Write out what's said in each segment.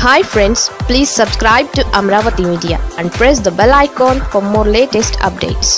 hi friends please subscribe to Amaravati media and press the bell icon for more latest updates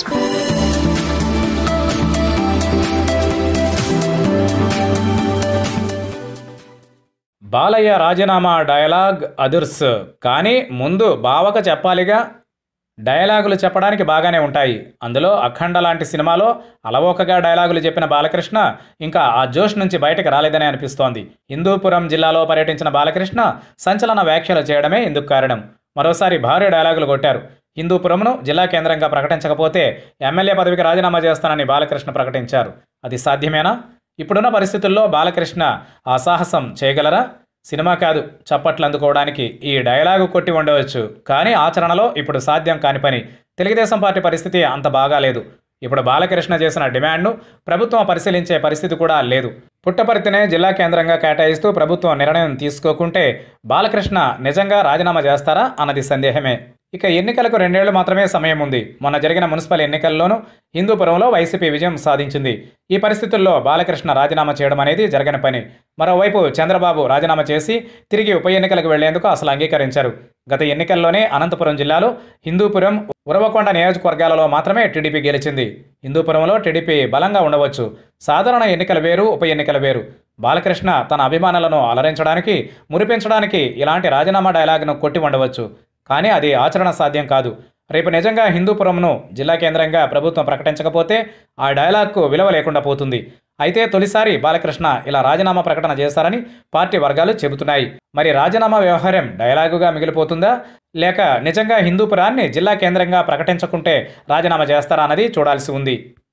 Balayya రాజీనామా dialogue అదుర్స్ కానీ ముందు బావక చెప్పాలిగా డయలాగులు చెప్పడానికి బాగానే ఉంటాయి అందులో అఖండ లాంటి సినిమాలో అలవోకగా డయలాగులు చెప్పిన బాలకృష్ణ ఇంకా ఆ జోష్ నుంచి బయటకు రాలేదని అనిపిస్తోంది హిందూపురం జిల్లాలో పర్యటించిన బాలకృష్ణ సంచలన వ్యాఖ్యలు చేయడమే ఇందుకు కారణం మరోసారి భారీ డయలాగులు కొట్టారు హిందూపురంను జిల్లా కేంద్రంగా ప్రకటించకపోతే ఎమ్మెల్యే పదవికి రాజీనామా చేస్తానని బాలకృష్ణ ప్రకటించారు అది సాధ్యమేనా ఇప్పుడున్న పరిస్థితుల్లో బాలకృష్ణ ఆ సాహసం చేయగలరా సినిమా కాదు చప్పట్లు అందుకోవడానికి ఈ డైలాగు కొట్టి ఉండవచ్చు కానీ ఆచరణలో ఇప్పుడు సాధ్యం కాని పని తెలుగుదేశం పార్టీ పరిస్థితి అంత బాగాలేదు ఇప్పుడు బాలకృష్ణ చేసిన డిమాండ్ను ప్రభుత్వం పరిశీలించే పరిస్థితి కూడా లేదు పుట్టపర్తినే జిల్లా కేంద్రంగా కేటాయిస్తూ ప్రభుత్వం నిర్ణయం తీసుకోకుంటే బాలకృష్ణ నిజంగా రాజీనామా చేస్తారా అన్నది సందేహమే ఇక ఎన్నికలకు రెండేళ్లు మాత్రమే సమయం ఉంది మొన్న జరిగిన మున్సిపల్ ఎన్నికల్లోనూ హిందూపురంలో వైసీపీ విజయం సాధించింది ఈ పరిస్థితుల్లో బాలకృష్ణ రాజీనామా చేయడం అనేది జరగని పని మరోవైపు చంద్రబాబు రాజీనామా చేసి తిరిగి ఉప ఎన్నికలకు వెళ్లేందుకు అసలు అంగీకరించారు గత ఎన్నికల్లోనే అనంతపురం జిల్లాలో హిందూపురం ఉరవకొండ నియోజకవర్గాలలో మాత్రమే టీడీపీ గెలిచింది హిందూపురంలో టీడీపీ బలంగా ఉండవచ్చు సాధారణ ఎన్నికలు వేరు ఉప ఎన్నికలు వేరు బాలకృష్ణ తన అభిమానులను అలరించడానికి మురిపించడానికి ఇలాంటి రాజీనామా డైలాగ్ను కొట్టి ఉండవచ్చు కానీ అది ఆచరణ సాధ్యం కాదు రేపు నిజంగా హిందూపురంను జిల్లా కేంద్రంగా ప్రభుత్వం ప్రకటించకపోతే ఆ డైలాగ్కు విలువ లేకుండా పోతుంది అయితే తొలిసారి బాలకృష్ణ ఇలా రాజీనామా ప్రకటన చేశారని పార్టీ వర్గాలు చెబుతున్నాయి మరి రాజీనామా వ్యవహారం డైలాగుగా మిగిలిపోతుందా లేక నిజంగా హిందూపురాన్ని జిల్లా కేంద్రంగా ప్రకటించకుంటే రాజీనామా చేస్తారా అన్నది చూడాల్సి ఉంది